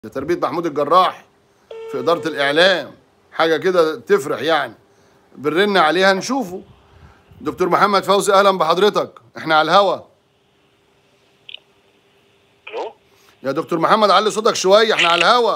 تربيه محمود الجراح في اداره الاعلام حاجه كده تفرح يعني بنرن عليها نشوفه دكتور محمد فوزي اهلا بحضرتك احنا على الهوا الو يا دكتور محمد علي صوتك شويه احنا على الهوا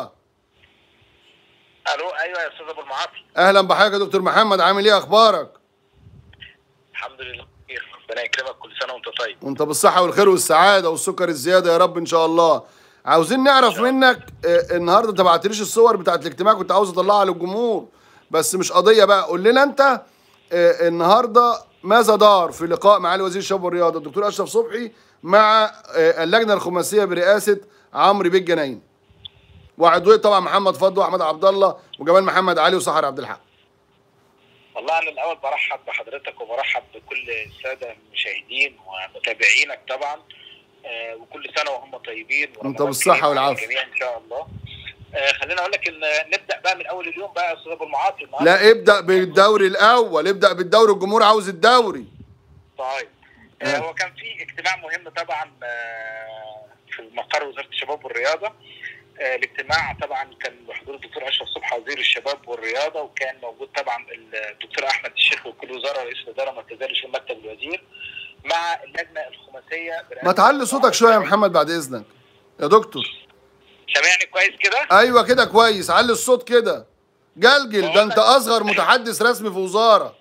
الو ايوه يا استاذ ابو المعاطي اهلا بحضرتك يا دكتور محمد عامل ايه اخبارك الحمد لله بخير ربنا يكرمك كل سنه وانت طيب وانت بالصحه والخير والسعاده والسكر الزياده يا رب ان شاء الله عاوزين نعرف منك اه النهارده انت بعتليش الصور بتاعت الاجتماع كنت عاوز اطلعها للجمهور بس مش قضيه بقى قول لنا انت اه النهارده ماذا دار في لقاء معالي وزير الشباب والرياضه الدكتور اشرف صبحي مع اه اللجنه الخماسيه برئاسه عمرو بيه الجناين وعضويه طبعا محمد فضل واحمد عبد الله وجمال محمد علي وسحر عبد الحق والله انا الاول برحب بحضرتك وبرحب بكل الساده المشاهدين ومتابعينك طبعا آه وكل سنه وهم طيبين وانت بالصحه والعافيه الجميع ان شاء الله آه خليني اقول لك ان نبدا بقى من اول اليوم بقى يا استاذ ابو المعاطي لا ابدا بالدوري الاول ابدا بالدوري الجمهور عاوز الدوري طيب آه هو كان في اجتماع مهم طبعا آه في مقر وزاره الشباب والرياضه آه الاجتماع طبعا كان بحضور الدكتور اشرف صبحي وزير الشباب والرياضه وكان موجود طبعا الدكتور احمد الشيخ وكل وزاره رئيس الاداره المركزيه لشؤون مكتب الوزير مع اللجنه الخماسيه ما تعلي صوتك شويه يا محمد بعد اذنك يا دكتور سامعني كويس كده؟ ايوه كده كويس علي الصوت كده جلجل ده انت اصغر متحدث رسمي في وزاره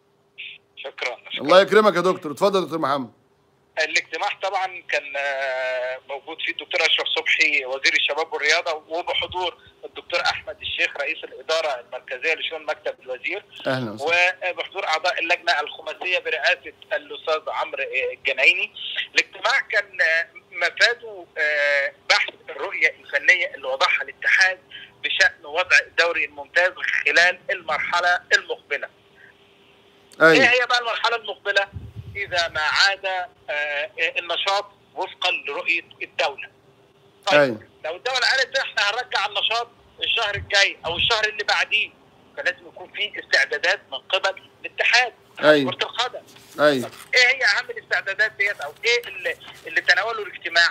شكرا, شكرا. الله يكرمك يا دكتور اتفضل يا دكتور محمد الاجتماع طبعا كان موجود فيه الدكتور اشرف صبحي وزير الشباب والرياضه وبحضور الدكتور احمد الشيخ رئيس الاداره المركزيه لشؤون مكتب الوزير اهلا وسهلا وبحضور اعضاء اللجنه الخماسيه برئاسه الاستاذ عمرو الجنايني الاجتماع كان مفاده بحث الرؤيه الفنيه اللي وضعها الاتحاد بشان وضع الدوري الممتاز خلال المرحله المقبله أيوة. ايه هي بقى المرحله المقبله اذا ما عاد النشاط وفقا لرؤيه الدوله. طيب أيوة. لو الدوله قالت احنا هنرجع النشاط الشهر الجاي او الشهر اللي بعديه فلازم يكون في استعدادات من قبل الاتحاد أيوة. كره القدم. ايوه ايه هي اهم الاستعدادات ديت او ايه اللي, اللي تناوله الاجتماع؟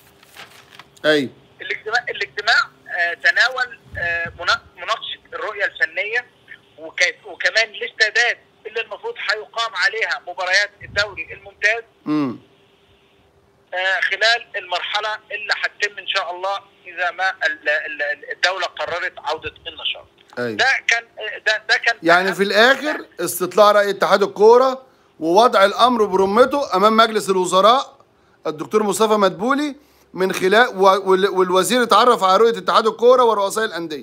ايوه الاجتماع الاجتماع آه تناول آه مناقشه الرؤيه الفنيه وكمان الاستعداد اللي المفروض هيقام عليها مباريات الدوري الممتاز امم آه خلال المرحله اللي هتتم ان شاء الله اذا ما الدوله قررت عوده النشاط. ايوه ده كان ده ده كان يعني في الاخر استطلاع راي اتحاد الكوره ووضع الامر برمته امام مجلس الوزراء الدكتور مصطفى مدبولي من خلال والوزير اتعرف على رؤيه اتحاد الكوره ورؤساء الانديه.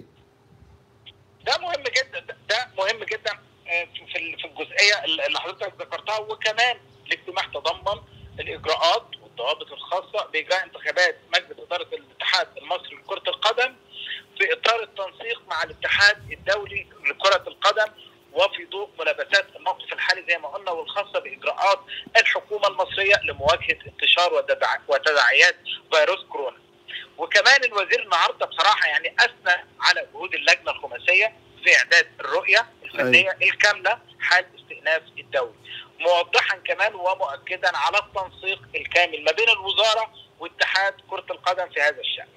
ده مهم جدا ده مهم جدا في في الجزئيه اللي حضرتك ذكرتها وكمان الاجتماع تضمن الاجراءات والضوابط الخاصه باجراء انتخابات مجلس اداره الاتحاد المصري لكره القدم في اطار التنسيق مع الاتحاد الدولي لكره القدم وفي ضوء ملابسات الموقف الحالي زي ما قلنا والخاصه باجراءات الحكومه المصريه لمواجهه انتشار وتداعيات فيروس كورونا. وكمان الوزير النهارده بصراحه يعني اثنى على جهود اللجنه الخماسيه في اعداد الرؤيه الفنيه أي. الكامله حال استئناف الدوري موضحا كمان ومؤكدا على التنسيق الكامل ما بين الوزاره واتحاد كره القدم في هذا الشان.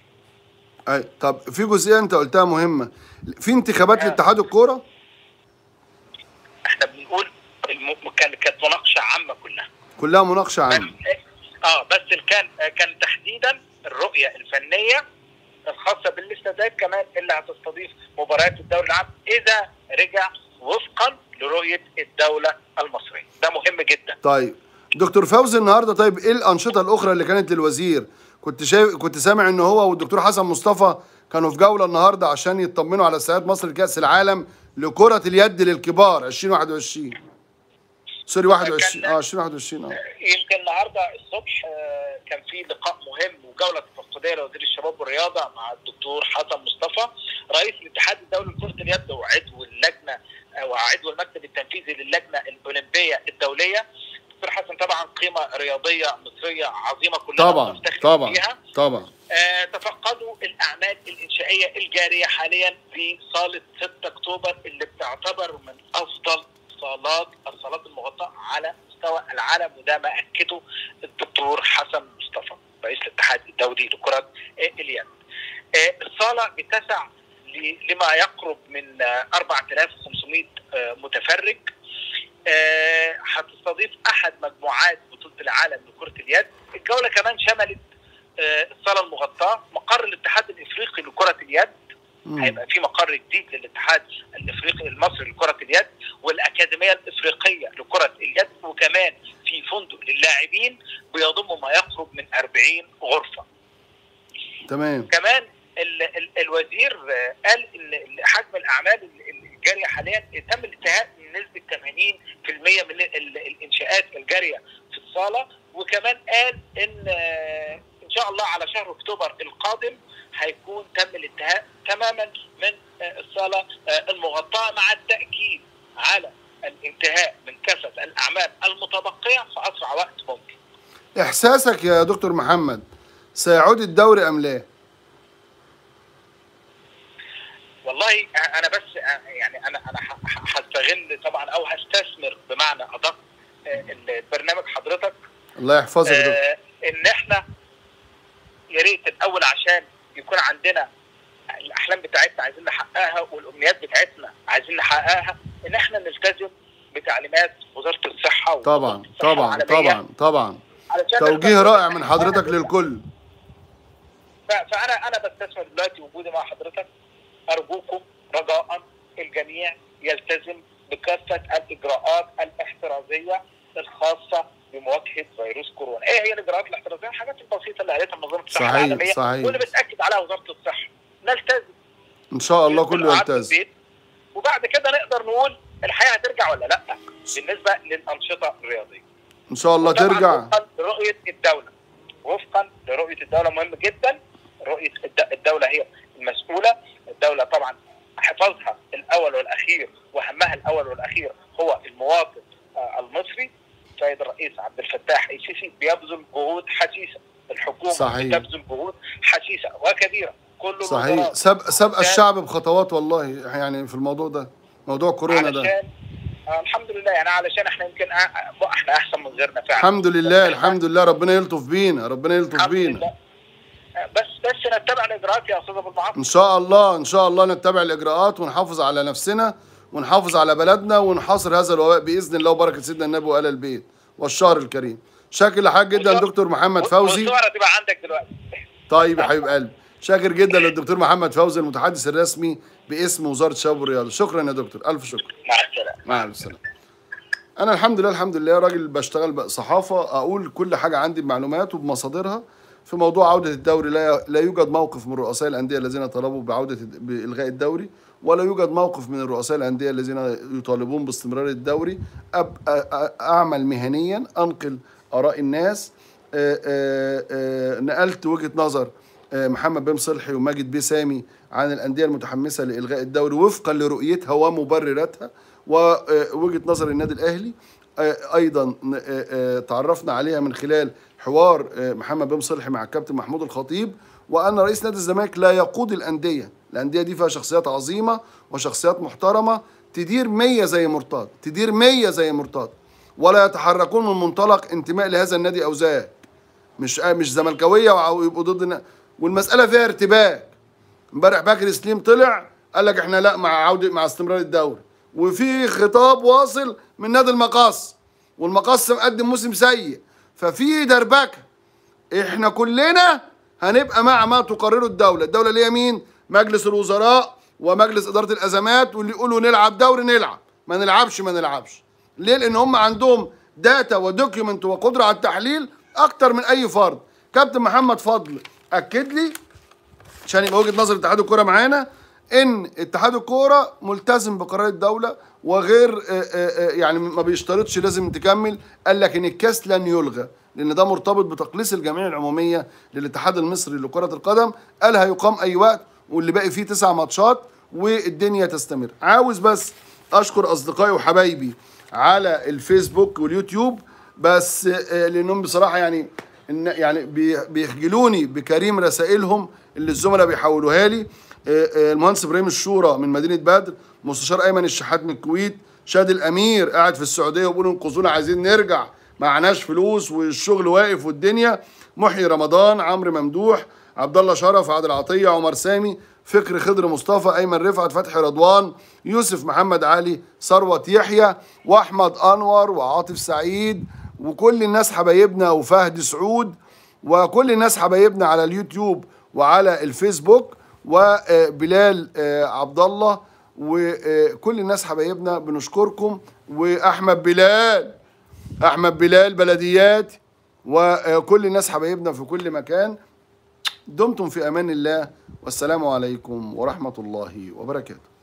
اي طب في جزئيه انت قلتها مهمه في انتخابات لاتحاد الكوره؟ احنا بنقول الم... كان كانت مناقشه عامه كلها. كلها مناقشه عامه. اه بس كان كان تحديدا الرؤيه الفنيه الخاصه بالاستادات كمان اللي هتستضيف مباريات الدوري العام اذا رجع وفقا لرؤيه الدوله المصريه ده مهم جدا طيب دكتور فوزي النهارده طيب ايه الانشطه الاخرى اللي كانت للوزير كنت شايف كنت سامع ان هو والدكتور حسن مصطفى كانوا في جوله النهارده عشان يطمنوا على استعداد مصر لكاس العالم لكره اليد للكبار 2021 سوري 21 اه 2021 اه يمكن النهارده الصبح كان في لقاء مهم وجوله تفقديه لوزير الشباب والرياضه مع الدكتور حسن مصطفى رئيس الاتحاد الدولي لكره اليد وعضو اللجنه وعضو المكتب التنفيذي للجنه الاولمبيه الدوليه الدكتور حسن طبعا قيمه رياضيه مصريه عظيمه كلنا طبعا بنفتخر طبعا فيها طبعا آه تفقدوا الاعمال الانشائيه الجاريه حاليا في صاله 6 اكتوبر اللي بتعتبر من افضل صالات الصالات المغطاه على مستوى العالم وده ما اكده الدكتور حسن مصطفى رئيس الاتحاد الدولي لكره اليد. آه، الصاله بتسع ل- لما يقرب من آه، 4500 آه، متفرج آه، هتستضيف احد مجموعات بطوله العالم لكره اليد الجوله كمان شملت آه، الصاله المغطاه مقر الاتحاد الافريقي لكره اليد مم. هيبقى في مقر جديد للاتحاد الافريقي المصري لكره اليد والاكاديميه الافريقيه لكره اليد وكمان في فندق للاعبين بيضم ما يقرب من 40 غرفه تمام كمان ال ال الوزير آه، قال ان ال- حجم الاعمال ال- الجاريه حاليا تم الانتهاء من نسبه 80% من ال- الانشاءات الجاريه في الصاله وكمان قال ان آه، ان شاء الله على شهر اكتوبر القادم هيكون تم الانتهاء تماما من آه، الصاله آه، المغطاه مع التاكيد على الانتهاء من كافه الاعمال المتبقيه في اسرع وقت ممكن. احساسك يا دكتور محمد سيعود الدوري ام لا والله انا بس يعني انا انا ه- ه- هستغل طبعا او هستثمر بمعنى ادق آه، البرنامج حضرتك الله يحفظك يا دكتور آه، ان احنا يا ريت الاول عشان يكون عندنا الاحلام بتاعتنا عايزين نحققها والامنيات بتاعتنا عايزين نحققها ان احنا نلتزم بتعليمات وزاره الصحه ووزارة طبعا الصحة طبعا العالمية طبعا طبعا علشان توجيه نقدر- رائع من حضرتك للكل ف- فانا انا بستثمر دلوقتي وجودي مع حضرتك ارجوكم رجاء الجميع يلتزم بكافه الاجراءات الاحترازيه الخاصه بمواجهه فيروس كورونا، ايه هي الاجراءات الاحترازيه؟ الحاجات البسيطه اللي قالتها منظمه الصحه صحيح، العالميه صحيح. واللي بتاكد عليها وزاره الصحه. نلتزم ان شاء الله كله بالقعاد في يلتزم البيت، وبعد كده نقدر نقول الحياه هترجع ولا لا بالنسبه للانشطه الرياضيه. ان شاء الله وطبعاً ترجع وفقا لرؤيه الدوله وفقا لرؤيه الدوله مهم جدا رؤيه الد- الدوله هي المسؤوله الدوله طبعا حفاظها الاول والاخير وهمها الاول والاخير هو المواطن آه، المصري السيد الرئيس عبد الفتاح السيسي بيبذل جهود حثيثه الحكومه صحيح. بتبذل جهود حثيثه وكبيره كل صحيح الوزارات سبق سبق عشان- الشعب بخطوات والله يعني في الموضوع ده موضوع كورونا ده علشان آه الحمد لله يعني علشان احنا يمكن أ- احنا احسن من غيرنا فعلا الحمد لله الحمد لله ربنا يلطف بينا ربنا يلطف الحمد بينا لله. بس بس نتبع الاجراءات يا استاذ ابو المعاطي ان شاء الله ان شاء الله نتبع الاجراءات ونحافظ على نفسنا ونحافظ على بلدنا ونحاصر هذا الوباء باذن الله وبركه سيدنا النبي وال البيت والشهر الكريم شاكر لحضرتك جدا والصور- دكتور محمد فوزي والصور هتبقى عندك دلوقتي طيب يا حبيب قلبي شاكر جدا للدكتور محمد فوزي المتحدث الرسمي باسم وزاره الشباب والرياضه شكرا يا دكتور الف شكر مع السلامه مع الف سلامه انا الحمد لله الحمد لله راجل بشتغل بقى صحافه اقول كل حاجه عندي بمعلومات وبمصادرها في موضوع عوده الدوري لا لا يوجد موقف من رؤساء الانديه الذين طلبوا بعوده بالغاء الدوري ولا يوجد موقف من رؤساء الانديه الذين يطالبون باستمرار الدوري أب أ- أ- اعمل مهنيا انقل اراء الناس آه، آه، آه، نقلت وجهه نظر آه، محمد بن صلحي وماجد بيه سامي عن الانديه المتحمسه لالغاء الدوري وفقا لرؤيتها ومبرراتها ووجهه نظر النادي الاهلي آه، ايضا آه، آه، تعرفنا عليها من خلال حوار آه، محمد بن صلحي مع الكابتن محمود الخطيب وان رئيس نادي الزمالك لا يقود الانديه الانديه دي فيها شخصيات عظيمه وشخصيات محترمه تدير 100 زي مرتضى تدير 100 زي مرتضى ولا يتحركون من منطلق انتماء لهذا النادي او ذاك مش مش زملكاويه ويبقوا ضد النا- والمساله فيها ارتباك امبارح بكر سليم طلع قال لك احنا لا مع عوده مع استمرار الدوري وفي خطاب واصل من نادي المقص والمقص مقدم موسم سيء ففي دربكه احنا كلنا هنبقى مع ما تقرره الدوله الدوله اللي هي مين مجلس الوزراء ومجلس اداره الازمات واللي يقولوا نلعب دوري نلعب ما نلعبش ما نلعبش ليه لان هم عندهم داتا ودوكيومنت وقدره على التحليل اكتر من اي فرد كابتن محمد فضل اكد لي عشان يبقى وجهه نظر اتحاد الكوره معانا ان اتحاد الكوره ملتزم بقرار الدوله وغير آه، آه، آه، يعني ما بيشترطش لازم تكمل قال لك ان الكاس لن يلغى لان ده مرتبط بتقليص الجمعيه العموميه للاتحاد المصري لكره القدم قال هيقام اي وقت واللي باقي فيه تسع ماتشات والدنيا تستمر عاوز بس اشكر اصدقائي وحبايبي على الفيسبوك واليوتيوب بس آه، لانهم بصراحه يعني إن يعني بي- بيخجلوني بكريم رسائلهم اللي الزملاء بيحولوها لي آه، آه، المهندس ابراهيم الشورى من مدينه بدر مستشار ايمن الشحات من الكويت شاد الامير قاعد في السعوديه وبيقول انقذونا عايزين نرجع معناش فلوس والشغل واقف والدنيا محيي رمضان عمرو ممدوح عبد الله شرف عادل عطيه عمر سامي فكر خضر مصطفى ايمن رفعت فتحي رضوان يوسف محمد علي ثروت يحيى واحمد انور وعاطف سعيد وكل الناس حبايبنا وفهد سعود وكل الناس حبايبنا على اليوتيوب وعلى الفيسبوك وبلال آه، عبد الله وكل الناس حبايبنا بنشكركم واحمد بلال احمد بلال بلديات وكل الناس حبايبنا في كل مكان دمتم في امان الله والسلام عليكم ورحمه الله وبركاته